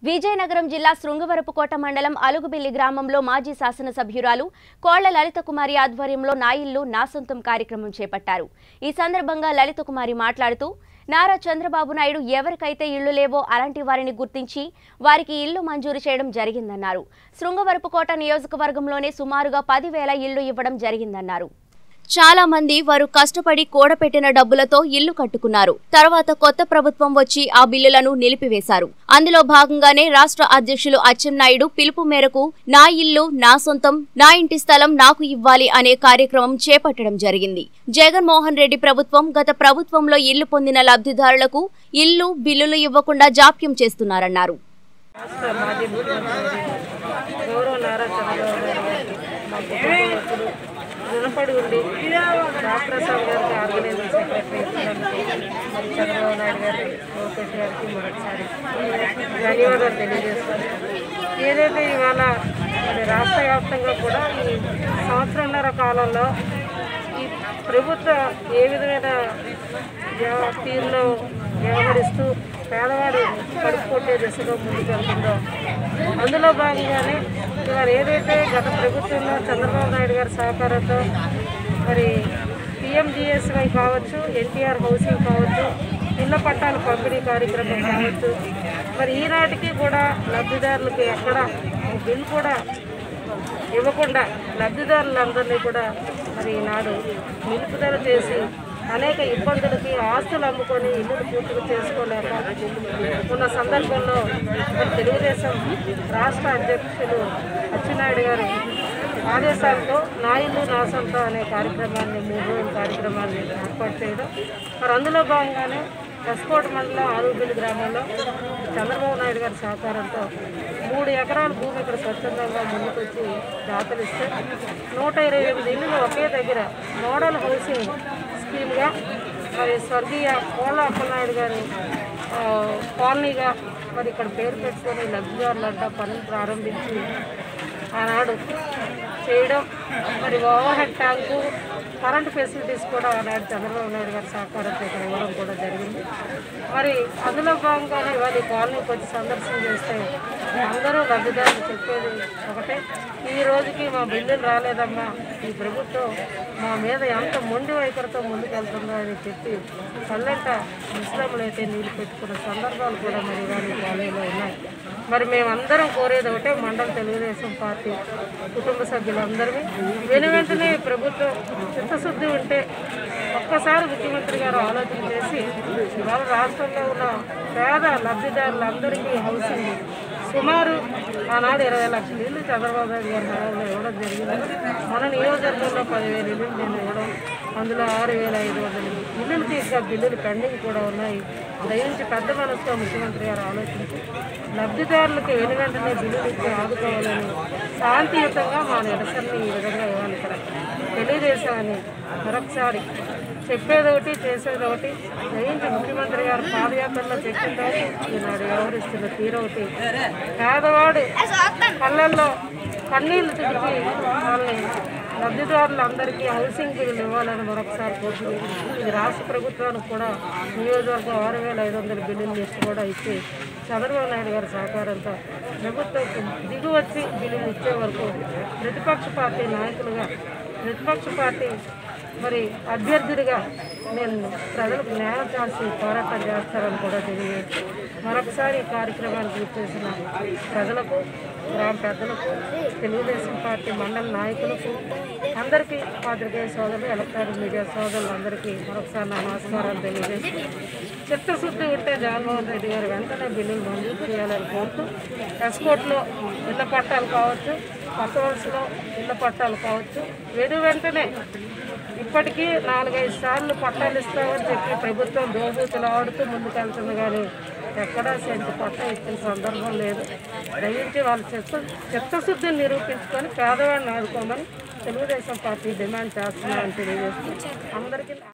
విజయనగరం జిల్లా శృంగవరపుకోట మండలం అలుగుబిల్లి గ్రామంలో మాజీ శాసనసభ్యురాలు కోళ్ల లలిత కుమారి ఆధ్వర్యంలో నా ఇల్లు నా సొంతం కార్యక్రమం చేపట్టారు ఈ సందర్భంగా లలిత కుమారి మాట్లాడుతూ నారా చంద్రబాబు నాయుడు ఎవరికైతే ఇళ్లు లేవో అలాంటి వారిని గుర్తించి వారికి ఇల్లు మంజూరు చేయడం జరిగిందన్నారు శృంగవరపుకోట నియోజకవర్గంలోనే సుమారుగా పదివేల ఇళ్లు ఇవ్వడం జరిగిందన్నారు చాలా మంది వారు కష్టపడి కూడపెట్టిన డబ్బులతో ఇల్లు కట్టుకున్నారు తర్వాత కొత్త ప్రభుత్వం వచ్చి ఆ బిల్లులను నిలిపివేశారు అందులో భాగంగానే రాష్ట్ర అధ్యక్షులు అచ్చెన్నాయుడు పిలుపు మేరకు నా ఇల్లు నా సొంతం నా ఇంటి స్థలం నాకు ఇవ్వాలి అనే కార్యక్రమం చేపట్టడం జరిగింది జగన్మోహన్ రెడ్డి ప్రభుత్వం గత ప్రభుత్వంలో ఇల్లు పొందిన లబ్ధిదారులకు ఇల్లు బిల్లులు ఇవ్వకుండా జాప్యం చేస్తున్నారన్నారు రాష్ట్ర మాజీ ముఖ్యమంత్రి గౌరవ నారా చంద్రబాబు నాయుడు గారికి మా కుటుంబస్తులు రుణపడి ఉండి రామప్రసాద్ గారికి ఆర్గనైజింగ్ సెక్రటరీ ఇచ్చినందుకు మరి చంద్రబాబు నాయుడు గారికి లోకేష్ గారికి మరొకసారి ధన్యవాదాలు తెలియజేస్తాను ఏదైతే ఇవాళ మరి రాష్ట్ర వ్యాప్తంగా కూడా ఈ సంవత్సరంన్నర కాలంలో ఈ ప్రభుత్వం ఏ విధమైన వ్యవ- తీరులో వ్యవహరిస్తూ పేదవాడు కడుపు కొట్టే దిశగా ముందుకెళ్తుందో అందులో భాగంగానే ఇవాళ ఏదైతే గత ప్రభుత్వంలో చంద్రబాబు నాయుడు గారి సహకారంతో మరి పిఎంజిఎస్వై కావచ్చు ఎన్టీఆర్ హౌసింగ్ కావచ్చు ఇళ్ల పట్టాల పంపిణీ కార్యక్రమం కావచ్చు మరి ఈనాటికి కూడా లబ్ధిదారులకు ఎక్కడ బిల్ కూడా ఇవ్వకుండా లబ్ధిదారులందరినీ కూడా మరి ఈనాడు నిలుపుదల చేసి అనేక ఇబ్బందులకి ఆస్తులు అమ్ముకొని ఇల్లులు పూర్తిగా చేసుకోలేక ఉన్న సందర్భంలో మరి తెలుగుదేశం రాష్ట్ర అధ్యక్షులు అచ్చెన్నాయుడు గారు ఆదేశాలతో నా ఇల్లు నా సొంతం అనే కార్యక్రమాన్ని మూడు రోజుల కార్యక్రమాన్ని ఏర్పాటు చేయడం మరి అందులో భాగంగానే ఎస్కోట్ మండలం ఆరుబిల్లి గ్రామంలో చంద్రబాబు నాయుడు గారి సహకారంతో మూడు ఎకరాల భూమి ఇక్కడ స్వచ్ఛందంగా ముందుకొచ్చి దాఖలిస్తే నూట ఇరవై ఎనిమిది ఇల్లులు ఒకే దగ్గర మోడల్ హౌసింగ్ స్కీమ్గా మరి స్వర్గీయ కోళ్ళ అప్పలనాయుడు గారి ఆ, కాలనీగా మరి ఇక్కడ పేరు పెట్టుకొని లబ్ధిదారులంతా పనులు ప్రారంభించి ఆనాడు చేయడం మరి over head tank current facilities కూడా ఆనాడు చంద్రబాబు నాయుడు గారి సహకారంతో ఇక్కడ ఇవ్వడం కూడా జరిగింది మరి అందులో భాగంగానే ఇవాళ ఈ కాలనీకి వచ్చి సందర్శన చేస్తే అందరూ లబ్ధిదారులు చెప్పేది ఒకటే ఈ రోజుకి మా బిల్లులు రాలేదమ్మా ఈ ప్రభుత్వం మా మీద ఎంత మొండి వైఖరితో ముందుకెళ్తుందో అని చెప్పి కళ్ళంట ముస్లింలు అయితే నీళ్ళు పెట్టుకున్న సందర్భాలు కూడా మరి ఇవాళ ఈ కాలనీలో ఉన్నాయి మరి మేమందరం కోరేది ఒకటే మండల తెలుగుదేశం పార్టీ కుటుంబ సభ్యులందరినీ వెను వెంటనే ప్రభుత్వం చిత్తశుద్ధి ఉంటే ఒక్కసారి ముఖ్యమంత్రి గారు ఆలోచన చేసి ఇవాళ రాష్ట్రంలో ఉన్న పేద లబ్ధిదారులందరికీ హౌసింగ్ సుమారు ఆనాడు ఇరవై లక్షల ఇల్లు చంద్రబాబు నాయుడు గారి హయాంలో ఇవ్వడం జరిగింది మన నియోజకవర్గంలో పదివేల ఇల్లు నేను ఇవ్వడం అందులో ఆరు వేల ఐదు వందల ఇల్లులు తీసిన బిల్లులు పెండింగ్ కూడా ఉన్నాయి దయించి పెద్ద మనసుతో ముఖ్యమంత్రి గారు ఆలోచించి లబ్ధిదారులకు వెను వెంటనే బిల్లులు ఇచ్చి ఆదుకోవాలని శాంతియుతంగా మా నిరసనని ఈ విధంగా ఇవ్వాలి ఇక్కడ తెలియజేశామని మరొకసారి చెప్పేది ఒకటి చేసేది ఒకటి దయించి ముఖ్యమంత్రి గారు పాదయాత్రలో చెప్పింది ఒకటి ఈనాడు వ్యవహరిస్తున్న తీరు ఒకటి పేదవాడు కళ్ళల్లో కన్నీళ్లు తుడిచి వాళ్ళని లబ్ధిదారులందరికీ హౌసింగ్ బిల్లులు ఇవ్వాలని మరొకసారి కోరుతుంది ఇది రాష్ట్ర ప్రభుత్వానికి కూడా నియోజకవర్గం ఆరు వేల ఐదు వందల బిల్లులు లిస్ట్ కూడా ఇచ్చి చంద్రబాబు నాయుడు గారి సహకారంతో ప్రభుత్వం దిగు వచ్చి బిల్లులు ఇచ్చే వరకు ప్రతిపక్ష పార్టీ నాయకులుగా ప్రతిపక్ష పార్టీ మరి అభ్యర్థుడిగా నేను ప్రజలకు న్యాయం చేసి పోరాటం చేస్తారని కూడా తెలియజేసి మరొకసారి ఈ కార్యక్రమానికి విచ్చేసిన ప్రజలకు గ్రామ పెద్దలకు తెలుగుదేశం పార్టీ మండల నాయకులకు అందరికీ పాత్రికేయ సోదరులు ఎలక్ట్రానిక్ మీడియా సోదరులందరికీ మరొకసారి నా నమస్కారాలు తెలియజేసి చిత్తశుద్ధి ఉంటే జగన్మోహన్ రెడ్డి గారు వెంటనే బిల్లులు మంజూరు చేయాలని కోరుతూ ఎస్కోట్లో ఇళ్ల పట్టాలు కావచ్చు కొత్త వలసలో ఇళ్ల పట్టాలు కావచ్చు వెను వెంటనే ఇప్పటికీ నాలుగైదు సార్లు పట్టాలు ఇస్తామని చెప్పి ప్రభుత్వం దోబూతులు ఆడుతూ ముందుకెళ్తుంది కానీ ఎక్కడా సెంటు పట్ట ఇచ్చిన సందర్భం లేదు దయించి వాళ్ళు చిత్త చిత్తశుద్ధిని నిరూపించుకొని పేదవాడిని ఆదుకోమని తెలుగుదేశం పార్టీ డిమాండ్ చేస్తున్నామని తెలియజేస్తుంది అందరికీ